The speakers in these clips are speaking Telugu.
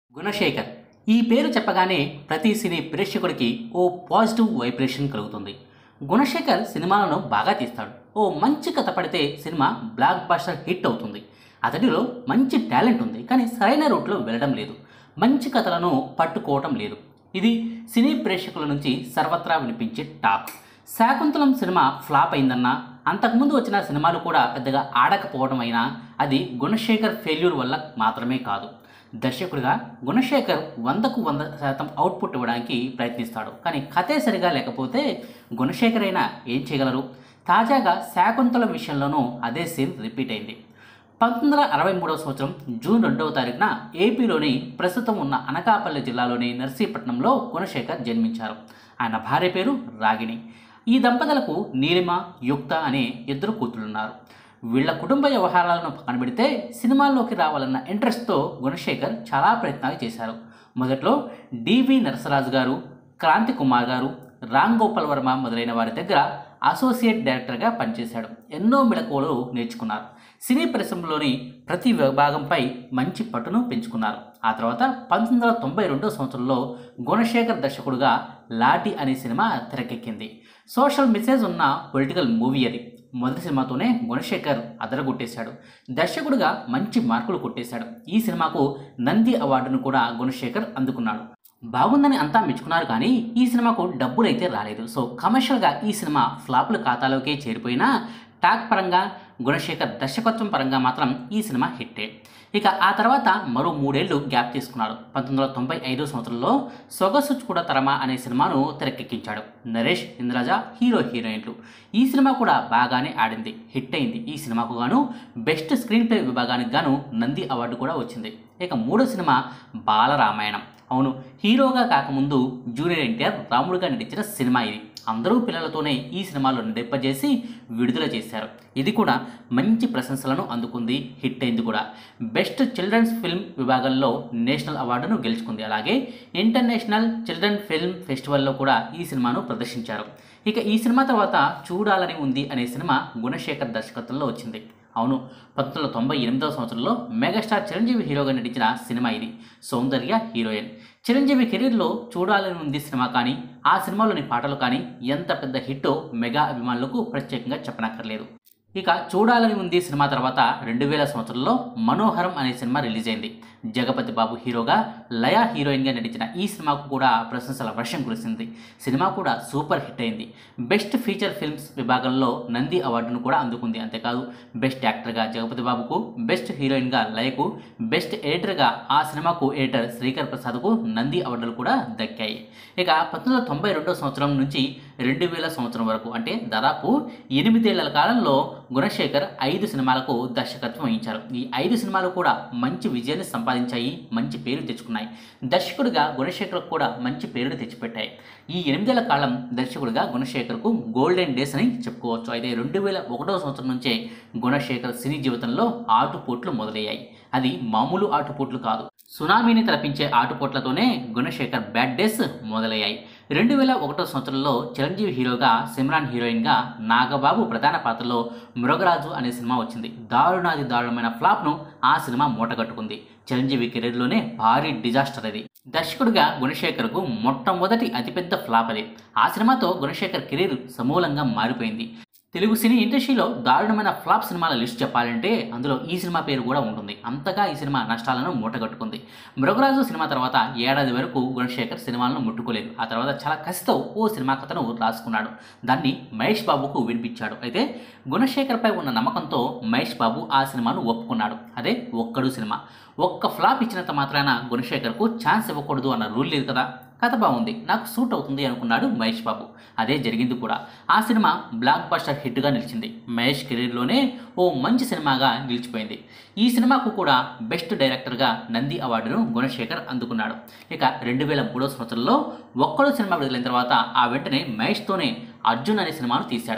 గుణశేఖర్ ఈ పేరు చెప్పగానే ప్రతి సినీ ప్రేక్షకుడికి ఓ పాజిటివ్ వైబ్రేషన్ కలుగుతుంది గుణశేఖర్ సినిమాలను బాగా తీస్తాడు ఓ మంచి కథ పడితే సినిమా బ్లాక్ బాస్టర్ హిట్ అవుతుంది అతడిలో మంచి టాలెంట్ ఉంది కానీ సరైన రూట్లో వెళ్ళడం లేదు మంచి కథలను పట్టుకోవటం లేదు ఇది సినీ ప్రేక్షకుల నుంచి సర్వత్రా వినిపించే టాక్ శాకుంతలం సినిమా ఫ్లాప్ అయిందన్నా అంతకుముందు వచ్చిన సినిమాలు కూడా పెద్దగా ఆడకపోవడం అయినా అది గుణశేఖర్ ఫెయిల్యూర్ వల్ల మాత్రమే కాదు దర్శకుడిగా గుణశేఖర్ వందకు వంద శాతం అవుట్పుట్ ఇవ్వడానికి ప్రయత్నిస్తాడు కానీ కథే సరిగా లేకపోతే గుణశేఖర్ అయినా ఏం చేయగలరు తాజాగా శాకుంతలం విషయంలోనూ అదే సీన్ రిపీట్ అయింది పంతొమ్మిది వందల అరవై మూడవ సంవత్సరం జూన్ రెండవ తారీఖున ఏపీలోని ప్రస్తుతం ఉన్న అనకాపల్లి జిల్లాలోని నర్సీపట్నంలో గుణశేఖర్ జన్మించారు ఆయన భార్య పేరు రాగిణి ఈ దంపతులకు నీలిమ యుక్త అనే ఇద్దరు కూతురున్నారు వీళ్ళ కుటుంబ వ్యవహారాలను పక్కన పెడితే సినిమాల్లోకి రావాలన్న ఇంట్రెస్ట్తో గుణశేఖర్ చాలా ప్రయత్నాలు చేశారు మొదట్లో డివి నరసరాజు గారు క్రాంతి కుమార్ గారు రామ్ గోపాల్ వర్మ మొదలైన వారి దగ్గర అసోసియేట్ డైరెక్టర్గా పనిచేశాడు ఎన్నో మెళకువలు నేర్చుకున్నారు సినీ పరిశ్రమలోని ప్రతి విభాగంపై మంచి పట్టును పెంచుకున్నారు ఆ తర్వాత పంతొమ్మిది వందల తొంభై రెండో సంవత్సరంలో గుణశేఖర్ దర్శకుడుగా లాటి అనే సినిమా తెరకెక్కింది సోషల్ మెసేజ్ ఉన్న పొలిటికల్ మూవీ అది మొదటి సినిమాతోనే గుణశేఖర్ అదరగొట్టేశాడు దర్శకుడిగా మంచి మార్కులు కొట్టేశాడు ఈ సినిమాకు నంది అవార్డును కూడా గుణశేఖర్ అందుకున్నాడు బాగుందని అంతా మెచ్చుకున్నారు కానీ ఈ సినిమాకు డబ్బులు అయితే రాలేదు సో కమర్షియల్గా ఈ సినిమా ఫ్లాపుల ఖాతాలోకే చేరిపోయినా టాక్ పరంగా గుణశేఖర్ దర్శకత్వం పరంగా మాత్రం ఈ సినిమా హిట్టే ఇక ఆ తర్వాత మరో మూడేళ్లు గ్యాప్ తీసుకున్నాడు పంతొమ్మిది వందల తొంభై ఐదో సంవత్సరంలో సొగసు కూడా తరమా అనే సినిమాను తెరకెక్కించాడు నరేష్ ఇంద్రజ హీరో హీరోయిన్లు ఈ సినిమా కూడా బాగానే ఆడింది హిట్ అయింది ఈ సినిమాకు గాను బెస్ట్ స్క్రీన్ ప్లే విభాగానికి గాను నంది అవార్డు కూడా వచ్చింది ఇక మూడో సినిమా బాలరామాయణం అవును హీరోగా కాకముందు జూనియర్ ఎన్టీఆర్ రాముడుగా నటించిన సినిమా ఇది అందరూ పిల్లలతోనే ఈ సినిమాలో నడిపజేసి విడుదల చేశారు ఇది కూడా మంచి ప్రశంసలను అందుకుంది హిట్ అయింది కూడా బెస్ట్ చిల్డ్రన్స్ ఫిల్మ్ విభాగంలో నేషనల్ అవార్డును గెలుచుకుంది అలాగే ఇంటర్నేషనల్ చిల్డ్రన్ ఫిల్మ్ ఫెస్టివల్లో కూడా ఈ సినిమాను ప్రదర్శించారు ఇక ఈ సినిమా తర్వాత చూడాలని ఉంది అనే సినిమా గుణశేఖర్ దర్శకత్వంలో వచ్చింది అవును పంతొమ్మిది వందల తొంభై ఎనిమిదవ సంవత్సరంలో మెగాస్టార్ చిరంజీవి హీరోగా నటించిన సినిమా ఇది సౌందర్య హీరోయిన్ చిరంజీవి కెరీర్లో చూడాలని ఉంది సినిమా కానీ ఆ సినిమాలోని పాటలు కానీ ఎంత పెద్ద హిట్టో మెగా అభిమానులకు ప్రత్యేకంగా చెప్పనక్కర్లేదు ఇక చూడాలని ఉంది సినిమా తర్వాత రెండు వేల సంవత్సరంలో మనోహరం అనే సినిమా రిలీజ్ అయింది జగపతి బాబు హీరోగా లయా హీరోయిన్గా నటించిన ఈ సినిమాకు కూడా ప్రశంసల వర్షం కురిసింది సినిమా కూడా సూపర్ హిట్ అయింది బెస్ట్ ఫీచర్ ఫిల్మ్స్ విభాగంలో నంది అవార్డును కూడా అందుకుంది అంతేకాదు బెస్ట్ యాక్టర్గా జగపతి బాబుకు బెస్ట్ హీరోయిన్గా లయకు బెస్ట్ ఎడిటర్గా ఆ సినిమాకు ఎడిటర్ శ్రీకర్ ప్రసాద్కు నంది అవార్డులు కూడా దక్కాయి ఇక పంతొమ్మిది వందల తొంభై రెండో సంవత్సరం నుంచి రెండు వేల సంవత్సరం వరకు అంటే దాదాపు ఎనిమిదేళ్ల కాలంలో గుణశేఖర్ ఐదు సినిమాలకు దర్శకత్వం వహించారు ఈ ఐదు సినిమాలు కూడా మంచి విజయాన్ని సంపాదించాయి మంచి పేరు తెచ్చుకున్నాయి దర్శకుడిగా గుణశేఖర్ కూడా మంచి పేరుని తెచ్చిపెట్టాయి ఈ ఎనిమిదేళ్ల కాలం దర్శకుడిగా గుణశేఖర్కు గోల్డెన్ డేస్ అని చెప్పుకోవచ్చు అయితే రెండు వేల ఒకటో సంవత్సరం నుంచే గుణశేఖర్ సినీ జీవితంలో ఆటుపోట్లు మొదలయ్యాయి అది మామూలు ఆటుపోట్లు కాదు సునామీని తలపించే ఆటుపోట్లతోనే గుణశేఖర్ బ్యాడ్ డేస్ మొదలయ్యాయి రెండు వేల ఒకటో సంవత్సరంలో చిరంజీవి హీరోగా సిమ్రాన్ హీరోయిన్గా నాగబాబు ప్రధాన పాత్రలో మృగరాజు అనే సినిమా వచ్చింది దారుణాది దారుణమైన ఫ్లాప్ను ఆ సినిమా మూటగట్టుకుంది చిరంజీవి కెరీర్లోనే భారీ డిజాస్టర్ అది దర్శకుడిగా గుణశేఖర్కు మొట్టమొదటి అతిపెద్ద ఫ్లాప్ అది ఆ సినిమాతో గుణశేఖర్ కెరీర్ సమూలంగా మారిపోయింది తెలుగు సినీ ఇండస్ట్రీలో దారుణమైన ఫ్లాప్ సినిమాల లిస్ట్ చెప్పాలంటే అందులో ఈ సినిమా పేరు కూడా ఉంటుంది అంతగా ఈ సినిమా నష్టాలను మూటగట్టుకుంది మృగరాజు సినిమా తర్వాత ఏడాది వరకు గుణశేఖర్ సినిమాలను ముట్టుకోలేదు ఆ తర్వాత చాలా కసితో ఓ సినిమా కథను రాసుకున్నాడు దాన్ని మహేష్ బాబుకు వినిపించాడు అయితే గుణశేఖర్పై ఉన్న నమ్మకంతో మహేష్ బాబు ఆ సినిమాను ఒప్పుకున్నాడు అదే ఒక్కడు సినిమా ఒక్క ఫ్లాప్ ఇచ్చినంత మాత్రాన గుణశేఖర్కు ఛాన్స్ ఇవ్వకూడదు అన్న రూల్ లేదు కదా కథ బాగుంది నాకు సూట్ అవుతుంది అనుకున్నాడు మహేష్ బాబు అదే జరిగింది కూడా ఆ సినిమా బ్లాక్ బస్టర్ హిట్గా నిలిచింది మహేష్ కెరీర్లోనే ఓ మంచి సినిమాగా నిలిచిపోయింది ఈ సినిమాకు కూడా బెస్ట్ డైరెక్టర్గా నంది అవార్డును గుణశేఖర్ అందుకున్నాడు ఇక రెండు వేల మూడో సంవత్సరంలో ఒక్కడు సినిమా విడుదలైన తర్వాత ఆ వెంటనే మహేష్తోనే అర్జున్ అనే సినిమాను తీశాడు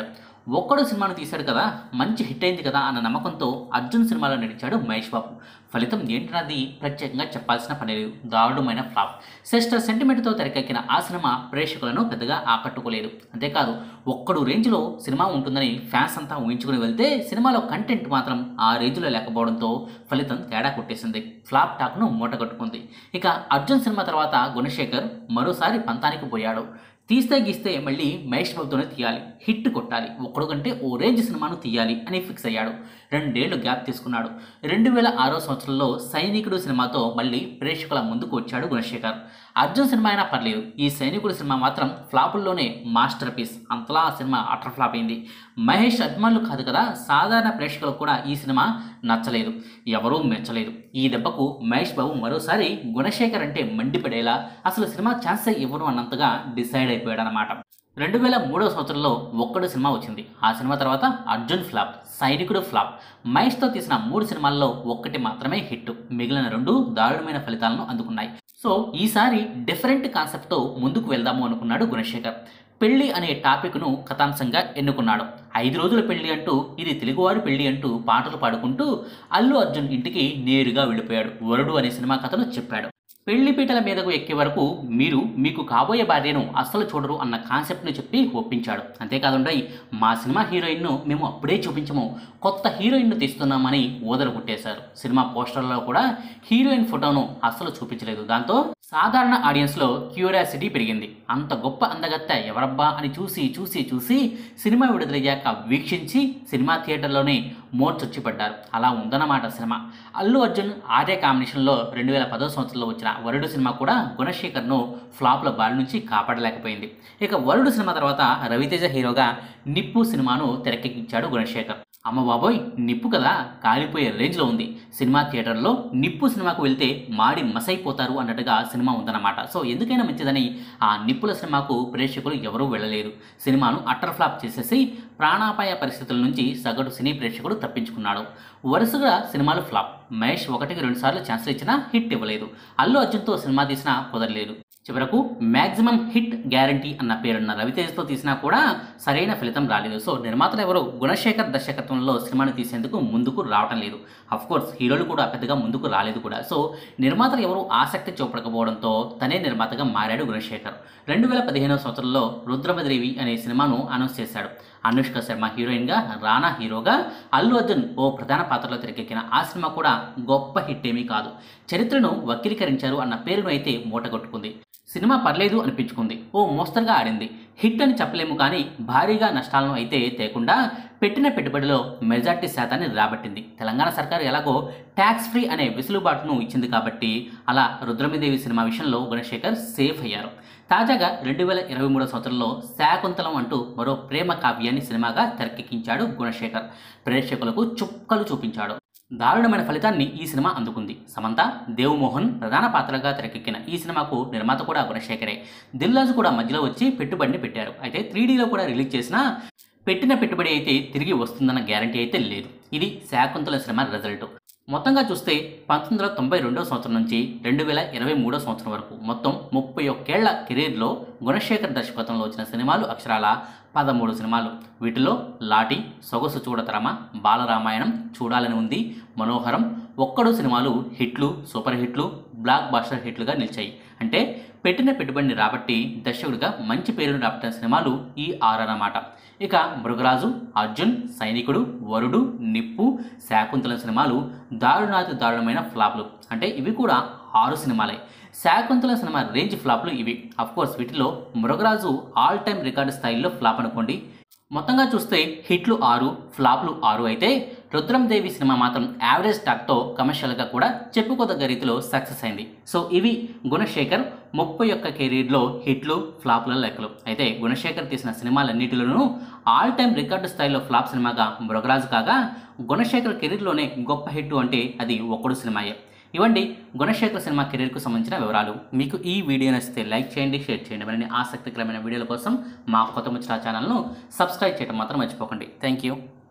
ఒక్కడు సినిమాను తీశాడు కదా మంచి హిట్ అయింది కదా అన్న నమ్మకంతో అర్జున్ సినిమాలో నటించాడు మహేష్ బాబు ఫలితం ఏంటన్నది ప్రత్యేకంగా చెప్పాల్సిన పని లేదు దారుణమైన ఫ్లాప్ సిస్టర్ సెంటిమెంట్తో తెరకెక్కిన ఆ సినిమా ప్రేక్షకులను పెద్దగా ఆకట్టుకోలేదు అంతేకాదు ఒక్కడు రేంజ్లో సినిమా ఉంటుందని ఫ్యాన్స్ అంతా ఊహించుకుని వెళ్తే సినిమాలో కంటెంట్ మాత్రం ఆ రేంజ్లో లేకపోవడంతో ఫలితం తేడా కొట్టేసింది ఫ్లాప్ టాక్ను మూటగట్టుకుంది ఇక అర్జున్ సినిమా తర్వాత గుణశేఖర్ మరోసారి పంతానికి పోయాడు తీస్తే గీస్తే మళ్ళీ మహేష్ బాబుతోనే తీయాలి హిట్ కొట్టాలి ఒక్కడు కంటే ఓ రేంజ్ సినిమాను తీయాలి అని ఫిక్స్ అయ్యాడు రెండేళ్లు గ్యాప్ తీసుకున్నాడు రెండు వేల ఆరో సంవత్సరంలో సైనికుడు సినిమాతో మళ్ళీ ప్రేక్షకుల ముందుకు వచ్చాడు గుణశేఖర్ అర్జున్ సినిమా అయినా పర్లేదు ఈ సైనికుడు సినిమా మాత్రం ఫ్లాపుల్లోనే మాస్టర్ పీస్ అంతలా ఆ సినిమా అటర్ ఫ్లాప్ అయింది మహేష్ అభిమానులు కాదు కదా సాధారణ ప్రేక్షకులకు కూడా ఈ సినిమా నచ్చలేదు ఎవరూ మెచ్చలేదు ఈ దెబ్బకు మహేష్ బాబు మరోసారి గుణశేఖర్ అంటే మండిపడేలా అసలు సినిమా ఛాన్సే ఇవ్వను అన్నంతగా డిసైడ్ అయిపోయాడు అనమాట రెండు వేల మూడవ సంవత్సరంలో ఒక్కడు సినిమా వచ్చింది ఆ సినిమా తర్వాత అర్జున్ ఫ్లాప్ సైనికుడు ఫ్లాప్ మహేష్తో తీసిన మూడు సినిమాల్లో ఒక్కటి మాత్రమే హిట్ మిగిలిన రెండు దారుణమైన ఫలితాలను అందుకున్నాయి సో ఈసారి డిఫరెంట్ కాన్సెప్ట్తో ముందుకు వెళ్దాము అనుకున్నాడు గుణశేఖర్ పెళ్లి అనే టాపిక్ను కథాంశంగా ఎన్నుకున్నాడు ఐదు రోజుల పెళ్లి అంటూ ఇది తెలుగువారి పెళ్లి అంటూ పాటలు పాడుకుంటూ అల్లు అర్జున్ ఇంటికి నేరుగా వెళ్ళిపోయాడు వరుడు అనే సినిమా కథను చెప్పాడు పెళ్లి పీటల మీదకు ఎక్కే వరకు మీరు మీకు కాబోయే భార్యను అస్సలు చూడరు అన్న కాన్సెప్ట్ని చెప్పి ఒప్పించాడు అంతేకాదుండయి మా సినిమా హీరోయిన్ను మేము అప్పుడే చూపించము కొత్త హీరోయిన్ను తీస్తున్నామని ఊదలు కొట్టేశారు సినిమా పోస్టర్లలో కూడా హీరోయిన్ ఫోటోను అస్సలు చూపించలేదు దాంతో సాధారణ ఆడియన్స్లో క్యూరియాసిటీ పెరిగింది అంత గొప్ప అందగత్తె ఎవరబ్బా అని చూసి చూసి చూసి సినిమా విడుదలయ్యాక వీక్షించి సినిమా థియేటర్లోనే మోర్చొచ్చిపడ్డారు అలా ఉందన్నమాట సినిమా అల్లు అర్జున్ ఆర్య కాంబినేషన్లో రెండు వేల పదో సంవత్సరంలో వచ్చిన వరుడు సినిమా కూడా గుణశేఖర్ను ఫ్లాప్ల బారి నుంచి కాపాడలేకపోయింది ఇక వరుడు సినిమా తర్వాత రవితేజ హీరోగా నిప్పు సినిమాను తెరకెక్కించాడు గుణశేఖర్ అమ్మ బాబోయ్ నిప్పు కదా కాలిపోయే రేంజ్లో ఉంది సినిమా థియేటర్లో నిప్పు సినిమాకు వెళ్తే మాడి మసైపోతారు అన్నట్టుగా సినిమా ఉందన్నమాట సో ఎందుకైనా మంచిదని ఆ నిప్పుల సినిమాకు ప్రేక్షకులు ఎవరూ వెళ్ళలేరు సినిమాను అట్టర్ ఫ్లాప్ చేసేసి ప్రాణాపాయ పరిస్థితుల నుంచి సగటు సినీ ప్రేక్షకుడు తప్పించుకున్నాడు వరుసగా సినిమాలు ఫ్లాప్ మహేష్ ఒకటికి రెండు సార్లు ఛాన్సులు ఇచ్చినా హిట్ ఇవ్వలేదు అల్లు అర్జున్తో సినిమా తీసినా కుదరలేదు చివరకు మ్యాక్సిమం హిట్ గ్యారంటీ అన్న పేరున్న రవితేజ్తో తీసినా కూడా సరైన ఫలితం రాలేదు సో నిర్మాతలు ఎవరు గుణశేఖర్ దర్శకత్వంలో సినిమాను తీసేందుకు ముందుకు రావటం లేదు అఫ్ కోర్స్ హీరోలు కూడా పెద్దగా ముందుకు రాలేదు కూడా సో నిర్మాతలు ఎవరు ఆసక్తి చూపకపోవడంతో తనే నిర్మాతగా మారాడు గుణశేఖర్ రెండు వేల పదిహేనవ సంవత్సరంలో రుద్రమదేవి అనే సినిమాను అనౌన్స్ చేశాడు అనుష్క శర్మ హీరోయిన్గా రానా హీరోగా అల్లు అర్జున్ ఓ ప్రధాన పాత్రలో తెరకెక్కిన ఆ సినిమా కూడా గొప్ప హిట్ ఏమీ కాదు చరిత్రను వక్రీకరించారు అన్న పేరును అయితే మూటగొట్టుకుంది సినిమా పర్లేదు అనిపించుకుంది ఓ మోస్తరుగా ఆడింది హిట్ అని చెప్పలేము కానీ భారీగా నష్టాలను అయితే తేకుండా పెట్టిన పెట్టుబడిలో మెజార్టీ శాతాన్ని రాబట్టింది తెలంగాణ సర్కారు ఎలాగో ట్యాక్స్ ఫ్రీ అనే వెసులుబాటును ఇచ్చింది కాబట్టి అలా రుద్రమదేవి సినిమా విషయంలో గుణశేఖర్ సేఫ్ అయ్యారు తాజాగా రెండు వేల ఇరవై మూడో సంవత్సరంలో శాకుంతలం అంటూ మరో ప్రేమ కావ్యాన్ని సినిమాగా తెరకెక్కించాడు గుణశేఖర్ ప్రేక్షకులకు చుక్కలు చూపించాడు దారుణమైన ఫలితాన్ని ఈ సినిమా అందుకుంది సమంత దేవమోహన్ ప్రధాన పాత్రగా తెరకెక్కిన ఈ సినిమాకు నిర్మాత కూడా గుణశేఖరే దిల్రాజు కూడా మధ్యలో వచ్చి పెట్టుబడిని పెట్టారు అయితే త్రీడీలో కూడా రిలీజ్ చేసిన పెట్టిన పెట్టుబడి అయితే తిరిగి వస్తుందన్న గ్యారంటీ అయితే లేదు ఇది శాకుంతల సినిమా రిజల్ట్ మొత్తంగా చూస్తే పంతొమ్మిది వందల తొంభై రెండో సంవత్సరం నుంచి రెండు వేల ఇరవై మూడో సంవత్సరం వరకు మొత్తం ముప్పై ఒక్కేళ్ల కెరీర్లో గుణశేఖర్ దర్శకత్వంలో వచ్చిన సినిమాలు అక్షరాల పదమూడు సినిమాలు వీటిలో లాటి సొగసు చూడతరమ బాలరామాయణం చూడాలని ఉంది మనోహరం ఒక్కడు సినిమాలు హిట్లు సూపర్ హిట్లు బ్లాక్ బాస్టర్ హిట్లుగా నిలిచాయి అంటే పెట్టిన పెట్టుబడిని రాబట్టి దర్శకుడిగా మంచి పేరును రాబట్టిన సినిమాలు ఈ ఆరన్నమాట ఇక మృగరాజు అర్జున్ సైనికుడు వరుడు నిప్పు శాకుంతల సినిమాలు దారుణాతి దారుణమైన ఫ్లాప్లు అంటే ఇవి కూడా ఆరు సినిమాలే శాకుంతల సినిమా రేంజ్ ఫ్లాప్లు ఇవి కోర్స్ వీటిలో మృగరాజు ఆల్ టైమ్ రికార్డు స్థాయిలో ఫ్లాప్ అనుకోండి మొత్తంగా చూస్తే హిట్లు ఆరు ఫ్లాప్లు ఆరు అయితే రుద్రందేవి సినిమా మాత్రం యావరేజ్ టాక్తో కమర్షియల్గా కూడా చెప్పుకోదగ్గ రీతిలో సక్సెస్ అయింది సో ఇవి గుణశేఖర్ ముప్పై ఒక్క కెరీర్లో హిట్లు ఫ్లాప్ల లెక్కలు అయితే గుణశేఖర్ తీసిన సినిమాలన్నిటిలోనూ ఆల్ టైమ్ రికార్డు స్థాయిలో ఫ్లాప్ సినిమాగా మృగరాజు కాగా గుణశేఖర్ కెరీర్లోనే గొప్ప హిట్ అంటే అది ఒక్కడు సినిమాయే ఇవ్వండి గుణశేఖర్ సినిమా కెరీర్కు సంబంధించిన వివరాలు మీకు ఈ వీడియో నచ్చితే లైక్ చేయండి షేర్ చేయండి మరిన్ని ఆసక్తికరమైన వీడియోల కోసం మా కొత్త ముచ్చట ఛానల్ను సబ్స్క్రైబ్ చేయడం మాత్రం మర్చిపోకండి థ్యాంక్ యూ